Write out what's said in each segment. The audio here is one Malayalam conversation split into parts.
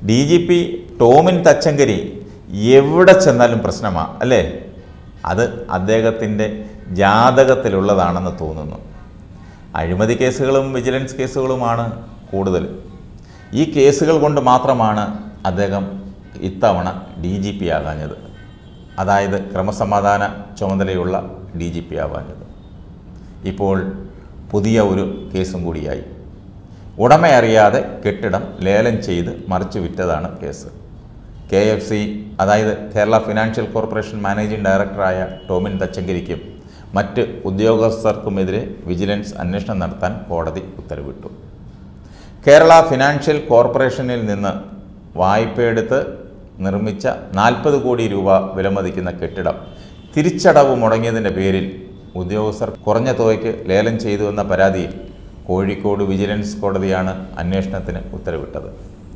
D G P Tomin Thachankary എവിടെ ചെന്നാലും പ്രശ്നമാണ് അല്ലേ അത് അദ്ദേഹത്തിൻ്റെ ജാതകത്തിലുള്ളതാണെന്ന് തോന്നുന്നു അഴിമതി കേസുകളും വിജിലൻസ് കേസുകളുമാണ് കൂടുതൽ ഈ കേസുകൾ കൊണ്ട് മാത്രമാണ് അദ്ദേഹം ഇത്തവണ ഡി ജി പി ആകാഞ്ഞത് അതായത് ക്രമസമാധാന ചുമതലയുള്ള ഡി ജി പി ആവാഞ്ഞത് ഇപ്പോൾ പുതിയ ഒരു കേസും കൂടിയായി ഉടമ അറിയാതെ കെട്ടിടം ലേലം ചെയ്ത് മറിച്ചു വിറ്റതാണ് കേസ് കെ എഫ് സി അതായത് കേരള ഫിനാൻഷ്യൽ കോർപ്പറേഷൻ മാനേജിംഗ് ഡയറക്ടറായ ടോമിൻ തച്ചങ്കരിക്കും മറ്റ് ഉദ്യോഗസ്ഥർക്കുമെതിരെ വിജിലൻസ് അന്വേഷണം നടത്താൻ കോടതി ഉത്തരവിട്ടു കേരള ഫിനാൻഷ്യൽ കോർപ്പറേഷനിൽ നിന്ന് വായ്പയെടുത്ത് നിർമ്മിച്ച നാൽപ്പത് കോടി രൂപ വിലമതിക്കുന്ന കെട്ടിടം തിരിച്ചടവ് മുടങ്ങിയതിൻ്റെ പേരിൽ ഉദ്യോഗസ്ഥർ കുറഞ്ഞ തുകയ്ക്ക് ലേലം ചെയ്തു എന്ന പരാതിയിൽ കോഴിക്കോട് വിജിലൻസ് കോടതിയാണ് അന്വേഷണത്തിന് ഉത്തരവിട്ടത്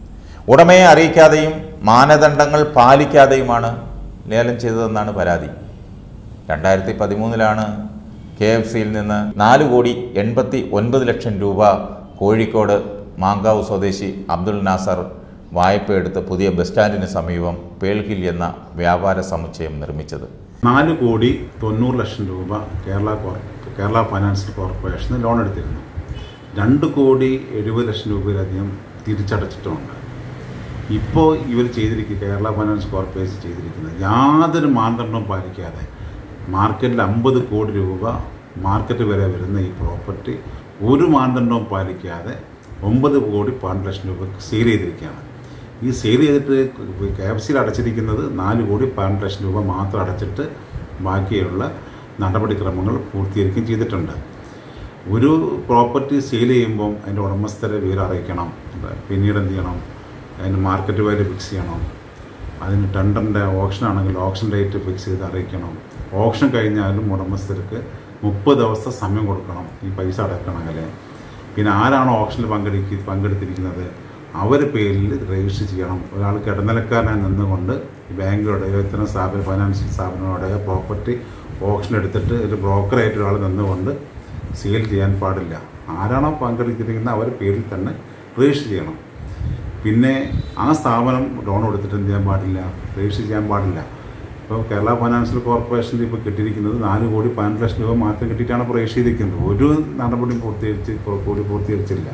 ഉടമയെ അറിയിക്കാതെയും മാനദണ്ഡങ്ങൾ പാലിക്കാതെയുമാണ് ലേലം ചെയ്തതെന്നാണ് പരാതി രണ്ടായിരത്തി പതിമൂന്നിലാണ് കെ എഫ് സിയിൽ നിന്ന് നാല് കോടി എൺപത്തി ഒൻപത് ലക്ഷം രൂപ കോഴിക്കോട് മാങ്കാവ് സ്വദേശി അബ്ദുൽ നാസർ വായ്പയെടുത്ത് പുതിയ ബസ് സ്റ്റാൻഡിന് സമീപം പേൾഹിൽ എന്ന വ്യാപാര സമുച്ചയം നിർമ്മിച്ചത് നാല് കോടി തൊണ്ണൂറ് ലക്ഷം രൂപ കേരള കോർ കേരള ഫൈനാൻഷ്യൽ കോർപ്പറേഷന് ലോൺ എടുത്തിരുന്നു രണ്ട് കോടി എഴുപത് ലക്ഷം രൂപയിലധികം തിരിച്ചടച്ചിട്ടുമുണ്ട് ഇപ്പോൾ ഇവർ ചെയ്തിരിക്കുക കേരള ഫൈനാൻസ് കോർപ്പറേഷൻ ചെയ്തിരിക്കുന്നത് യാതൊരു മാനദണ്ഡവും പാലിക്കാതെ മാർക്കറ്റിൽ അമ്പത് കോടി രൂപ മാർക്കറ്റ് വില വരുന്ന ഈ പ്രോപ്പർട്ടി ഒരു മാനദണ്ഡവും പാലിക്കാതെ ഒമ്പത് കോടി പന്ത്രണ്ട് ലക്ഷം രൂപ സെയിൽ ചെയ്തിരിക്കുകയാണ് ഈ സെയിൽ ചെയ്തിട്ട് കെ എഫ് സിയിൽ അടച്ചിരിക്കുന്നത് നാല് കോടി പന്ത്രണ്ട് ലക്ഷം രൂപ മാത്രം അടച്ചിട്ട് ബാക്കിയുള്ള നടപടിക്രമങ്ങൾ പൂർത്തീകരിക്കുകയും ചെയ്തിട്ടുണ്ട് ഒരു പ്രോപ്പർട്ടി സെയിൽ ചെയ്യുമ്പം അതിൻ്റെ ഉടമസ്ഥരെ വിവരം അറിയിക്കണം പിന്നീട് എന്ത് ചെയ്യണം അതിന് മാർക്കറ്റ് വാല്യൂ ഫിക്സ് ചെയ്യണം അതിന് ടെൻഡറിൻ്റെ ഓപ്ഷൻ ആണെങ്കിൽ ഓപ്ഷൻ റേറ്റ് ഫിക്സ് ചെയ്ത് അറിയിക്കണം ഓപ്ഷൻ കഴിഞ്ഞാലും ഉടമസ്ഥർക്ക് മുപ്പത് ദിവസത്തെ സമയം കൊടുക്കണം ഈ പൈസ അടക്കണമെങ്കിൽ പിന്നെ ആരാണോ ഓപ്ഷനിൽ പങ്കെടുക്ക പങ്കെടുത്തിരിക്കുന്നത് അവരുടെ പേരിൽ രജിസ്റ്റർ ചെയ്യണം ഒരാൾക്ക് ഇടനിലക്കാരനായി നിന്നുകൊണ്ട് ബാങ്കിലുടെയോ ഇത്തരം സ്ഥാപന ഫൈനാൻഷ്യൽ സ്ഥാപനങ്ങളുടെയോ പ്രോപ്പർട്ടി ഓപ്ഷൻ എടുത്തിട്ട് ഒരു ബ്രോക്കറായിട്ട് ഒരാൾ നിന്നുകൊണ്ട് സെയിൽ ചെയ്യാൻ പാടില്ല ആരാണോ പങ്കെടുത്തിരിക്കുന്നത് അവരുടെ പേരിൽ തന്നെ രജിസ്റ്റർ ചെയ്യണം പിന്നെ ആ സ്ഥാപനം ലോൺ കൊടുത്തിട്ട് എന്ത് ചെയ്യാൻ പാടില്ല രജിസ്റ്റർ ചെയ്യാൻ പാടില്ല ഇപ്പോൾ കേരള ഫൈനാൻഷ്യൽ കോർപ്പറേഷനിൽ ഇപ്പോൾ കിട്ടിയിരിക്കുന്നത് നാല് കോടി പതിനെട്ട് ലക്ഷം രൂപ മാത്രം കിട്ടിയിട്ടാണ് ഇപ്പോൾ രജിസ്റ്റർ ചെയ്തിരിക്കുന്നത് ഒരു നടപടിയും പൂർത്തീകരിച്ച് കൂടി പൂർത്തീകരിച്ചില്ല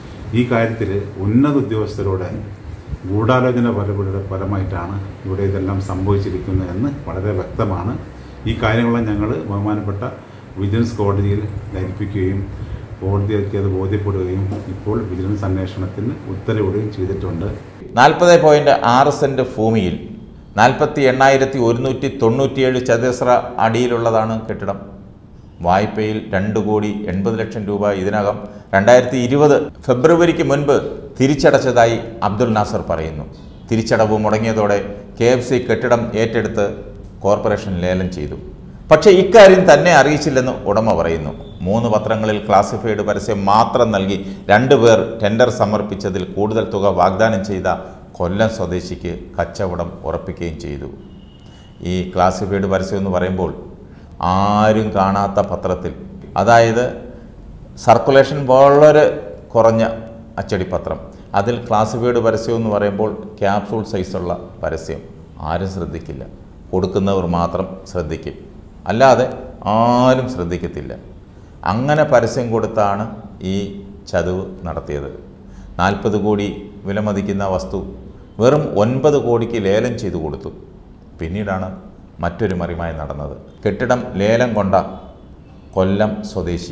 ഈ കാര്യത്തിൽ ഉന്നത ഉദ്യോഗസ്ഥരോട് ഗൂഢാലോചന പരപടിയുടെ ഫലമായിട്ടാണ് ഇവിടെ ഇതെല്ലാം സംഭവിച്ചിരിക്കുന്നത് എന്ന് വളരെ വ്യക്തമാണ് ഈ കാര്യങ്ങളെല്ലാം ഞങ്ങൾ ബഹുമാനപ്പെട്ട വിജിലൻസ് കോടതിയിൽ ധരിപ്പിക്കുകയും കോടതിക്ക് അത് ബോധ്യപ്പെടുകയും ഇപ്പോൾ വിജിലൻസ് അന്വേഷണത്തിന് ഉത്തരവിടുകയും ചെയ്തിട്ടുണ്ട് നാൽപ്പത് പോയിൻറ്റ് ആറ് സെൻറ്റ് ഭൂമിയിൽ നാൽപ്പത്തി എണ്ണായിരത്തി ഒരുന്നൂറ്റി തൊണ്ണൂറ്റിയേഴ് ചതുരശ്ര അടിയിലുള്ളതാണ് കെട്ടിടം വായ്പയിൽ രണ്ട് കോടി എൺപത് ലക്ഷം രൂപ ഇതിനകം രണ്ടായിരത്തി ഇരുപത് ഫെബ്രുവരിക്ക് മുൻപ് തിരിച്ചടച്ചതായി അബ്ദുൽ നാസർ പറയുന്നു തിരിച്ചടവ് മുടങ്ങിയതോടെ കെ എഫ് സി കെട്ടിടം ഏറ്റെടുത്ത് കോർപ്പറേഷൻ ലേലം ചെയ്തു പക്ഷേ ഇക്കാര്യം തന്നെ അറിയിച്ചില്ലെന്ന് ഉടമ പറയുന്നു മൂന്ന് പത്രങ്ങളിൽ ക്ലാസിഫൈഡ് പരസ്യം മാത്രം നൽകി രണ്ടുപേർ ടെൻഡർ സമർപ്പിച്ചതിൽ കൂടുതൽ തുക വാഗ്ദാനം ചെയ്ത കൊല്ലം സ്വദേശിക്ക് കച്ചവടം ഉറപ്പിക്കുകയും ചെയ്തു ഈ ക്ലാസിഫൈഡ് പരസ്യം എന്ന് പറയുമ്പോൾ ആരും കാണാത്ത പത്രത്തിൽ അതായത് സർക്കുലേഷൻ വളരെ കുറഞ്ഞ അച്ചടിപ്പത്രം അതിൽ ക്ലാസിഫൈഡ് പരസ്യം എന്ന് പറയുമ്പോൾ ക്യാപ്സൂൾ സൈസുള്ള പരസ്യം ആരും ശ്രദ്ധിക്കില്ല കൊടുക്കുന്നവർ മാത്രം ശ്രദ്ധിക്കും അല്ലാതെ ആരും ശ്രദ്ധിക്കത്തില്ല അങ്ങനെ പരസ്യം കൊടുത്താണ് ഈ ചതുവ് നടത്തിയത് നാൽപ്പത് കോടി വിലമതിക്കുന്ന വസ്തു വെറും ഒൻപത് കോടിക്ക് ലേലം ചെയ്തു കൊടുത്തു പിന്നീടാണ് മറ്റൊരു മറിമായി നടന്നത് കെട്ടിടം ലേലം കൊണ്ട കൊല്ലം സ്വദേശി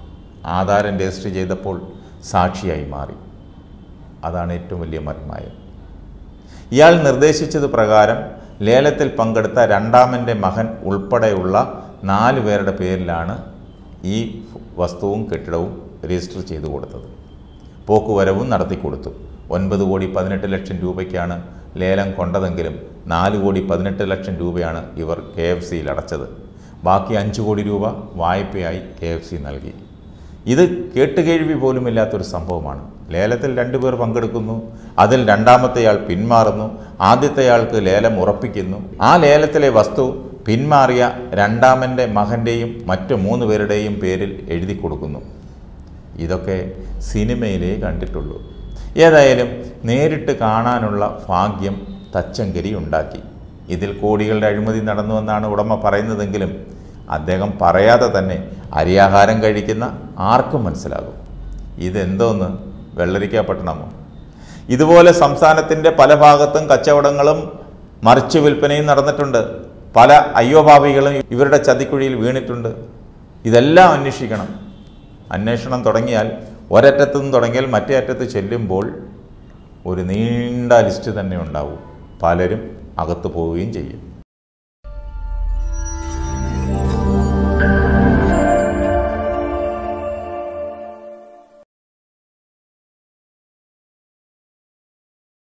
ആധാരം രജിസ്റ്റർ ചെയ്തപ്പോൾ സാക്ഷിയായി മാറി അതാണ് ഏറ്റവും വലിയ മറിമായം ഇയാൾ നിർദ്ദേശിച്ചത് പ്രകാരം ലേലത്തിൽ പങ്കെടുത്ത രണ്ടാമൻ്റെ മകൻ ഉൾപ്പെടെയുള്ള നാല് പേരുടെ പേരിലാണ് ഈ വസ്തുവും കെട്ടിടവും രജിസ്റ്റർ ചെയ്തു കൊടുത്തത് പോക്കുവരവും നടത്തിക്കൊടുത്തു ഒൻപത് കോടി പതിനെട്ട് ലക്ഷം രൂപയ്ക്കാണ് ലേലം കൊണ്ടതെങ്കിലും നാല് കോടി പതിനെട്ട് ലക്ഷം രൂപയാണ് ഇവർ കെ എഫ് സിയിൽ അടച്ചത് ബാക്കി അഞ്ച് കോടി രൂപ വായ്പയായി കെ എഫ് സി നൽകി ഇത് കേട്ടുകേഴ്വി പോലുമില്ലാത്തൊരു സംഭവമാണ് ലേലത്തിൽ രണ്ടുപേർ പങ്കെടുക്കുന്നു അതിൽ രണ്ടാമത്തെയാൾ പിന്മാറുന്നു ആദ്യത്തെയാൾക്ക് ലേലം ഉറപ്പിക്കുന്നു ആ ലേലത്തിലെ വസ്തു പിന്മാറിയ രണ്ടാമൻ്റെ മകൻ്റെയും മറ്റു മൂന്ന് പേരുടെയും പേരിൽ എഴുതി കൊടുക്കുന്നു ഇതൊക്കെ സിനിമയിലേ കണ്ടിട്ടുള്ളൂ ഏതായാലും നേരിട്ട് കാണാനുള്ള ഭാഗ്യം തച്ചങ്കരി ഉണ്ടാക്കി ഇതിൽ കോടികളുടെ അഴിമതി നടന്നുവെന്നാണ് ഉടമ പറയുന്നതെങ്കിലും അദ്ദേഹം പറയാതെ തന്നെ അരിയാഹാരം കഴിക്കുന്ന ആർക്കും മനസ്സിലാകും ഇതെന്തോന്ന് വെള്ളരിക്ക പട്ടണമോ ഇതുപോലെ സംസ്ഥാനത്തിൻ്റെ പല ഭാഗത്തും കച്ചവടങ്ങളും മറിച്ചു വിൽപ്പനയും നടന്നിട്ടുണ്ട് പല അയ്യോഭാവികളും ഇവരുടെ ചതിക്കുഴിയിൽ വീണിട്ടുണ്ട് ഇതെല്ലാം അന്വേഷിക്കണം അന്വേഷണം തുടങ്ങിയാൽ ഒരറ്റത്തു നിന്ന് തുടങ്ങിയാൽ മറ്റേ അറ്റത്ത് ചെല്ലുമ്പോൾ ഒരു നീണ്ട ലിസ്റ്റ് തന്നെ ഉണ്ടാവും പലരും അകത്ത് പോവുകയും ചെയ്യും